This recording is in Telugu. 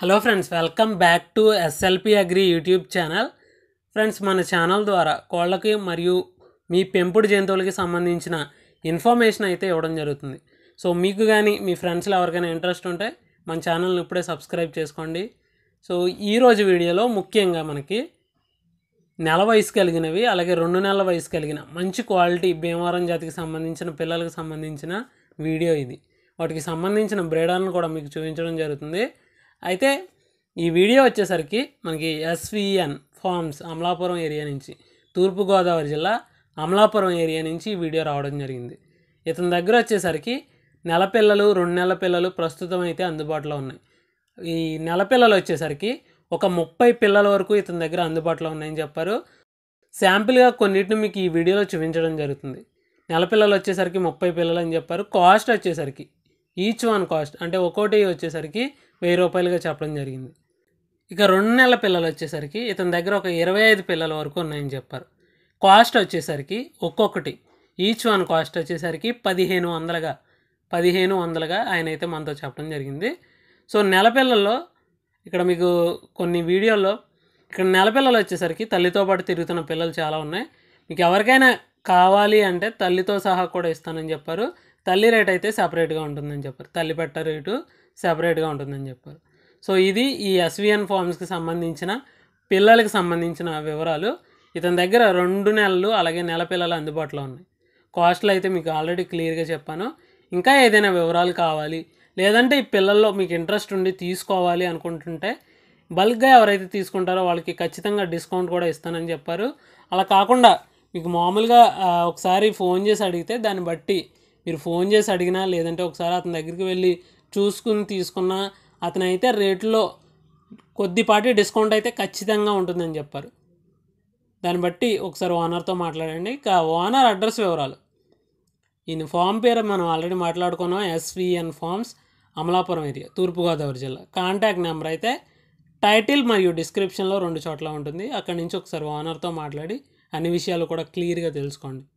hello friends welcome back to S L P agri YouTube channel friends మన ఛానల్ ద్వారా కోళ్ళకి మరియు మీ పెంపుడు జంతువులకి సంబంధించిన ఇన్ఫర్మేషన్ అయితే ఇవ్వడం జరుగుతుంది సో మీకు కానీ మీ ఫ్రెండ్స్లో ఎవరికైనా ఇంట్రెస్ట్ ఉంటే మన ఛానల్ని ఇప్పుడే సబ్స్క్రైబ్ చేసుకోండి సో ఈరోజు వీడియోలో ముఖ్యంగా మనకి నెల వయసు కలిగినవి అలాగే రెండు నెలల వయసు కలిగిన మంచి క్వాలిటీ భీమవరం జాతికి సంబంధించిన పిల్లలకు సంబంధించిన వీడియో ఇది వాటికి సంబంధించిన బ్రేడర్లను కూడా మీకు చూపించడం జరుగుతుంది అయితే ఈ వీడియో వచ్చేసరికి మనకి ఎస్విఎన్ ఫార్మ్స్ అమలాపురం ఏరియా నుంచి తూర్పుగోదావరి జిల్లా అమలాపురం ఏరియా నుంచి ఈ వీడియో రావడం జరిగింది ఇతని దగ్గర వచ్చేసరికి నెల పిల్లలు రెండు నెలల పిల్లలు ప్రస్తుతం అయితే అందుబాటులో ఉన్నాయి ఈ నెల పిల్లలు వచ్చేసరికి ఒక ముప్పై పిల్లల వరకు ఇతని దగ్గర అందుబాటులో ఉన్నాయని చెప్పారు శాంపిల్గా కొన్నిటిని మీకు ఈ వీడియోలో చూపించడం జరుగుతుంది నెల పిల్లలు వచ్చేసరికి ముప్పై పిల్లలు అని చెప్పారు కాస్ట్ వచ్చేసరికి ఈచ్ వన్ కాస్ట్ అంటే ఒక్కోటి వచ్చేసరికి వెయ్యి రూపాయలుగా చెప్పడం జరిగింది ఇక రెండు నెలల పిల్లలు వచ్చేసరికి ఇతని దగ్గర ఒక ఇరవై ఐదు పిల్లల వరకు ఉన్నాయని చెప్పారు కాస్ట్ వచ్చేసరికి ఒక్కొక్కటి ఈచ్ వన్ కాస్ట్ వచ్చేసరికి పదిహేను వందలుగా పదిహేను వందలుగా ఆయన అయితే మనతో చెప్పడం జరిగింది సో నెల పిల్లల్లో ఇక్కడ మీకు కొన్ని వీడియోల్లో ఇక్కడ నెల పిల్లలు వచ్చేసరికి తల్లితో పాటు తిరుగుతున్న పిల్లలు చాలా ఉన్నాయి మీకు ఎవరికైనా కావాలి అంటే తల్లితో సహా కూడా ఇస్తానని చెప్పారు తల్లి రేట్ అయితే సపరేట్గా ఉంటుందని చెప్పారు తల్లి పెట్ట రేటు సపరేట్గా ఉంటుందని చెప్పారు సో ఇది ఈ ఎస్విఎన్ ఫార్మ్స్కి సంబంధించిన పిల్లలకి సంబంధించిన వివరాలు ఇతని దగ్గర రెండు నెలలు అలాగే నెల పిల్లలు అందుబాటులో ఉన్నాయి కాస్ట్లు అయితే మీకు ఆల్రెడీ క్లియర్గా చెప్పాను ఇంకా ఏదైనా వివరాలు కావాలి లేదంటే ఈ పిల్లల్లో మీకు ఇంట్రెస్ట్ ఉండి తీసుకోవాలి అనుకుంటుంటే బల్క్గా ఎవరైతే తీసుకుంటారో వాళ్ళకి ఖచ్చితంగా డిస్కౌంట్ కూడా ఇస్తానని చెప్పారు అలా కాకుండా మీకు మామూలుగా ఆ, ఒకసారి ఫోన్ చేసి అడిగితే దాన్ని బట్టి మీరు ఫోన్ చేసి అడిగినా లేదంటే ఒకసారి అతని దగ్గరికి వెళ్ళి చూసుకుని తీసుకున్నా అతను అయితే రేట్లో కొద్దిపాటి డిస్కౌంట్ అయితే ఖచ్చితంగా ఉంటుందని చెప్పారు దాన్ని బట్టి ఒకసారి ఓనర్తో మాట్లాడండి ఇక ఓనర్ అడ్రస్ వివరాలు ఈయన ఫామ్ పేరు మనం ఆల్రెడీ మాట్లాడుకున్నాం S V N farms Amalapuram area Thoorpu Godavari జిల్లా కాంటాక్ట్ నెంబర్ అయితే టైటిల్ మరియు డిస్క్రిప్షన్లో రెండు చోట్ల ఉంటుంది అక్కడి నుంచి ఒకసారి ఓనర్తో మాట్లాడి అన్ని విషయాలు కూడా క్లియర్గా తెలుసుకోండి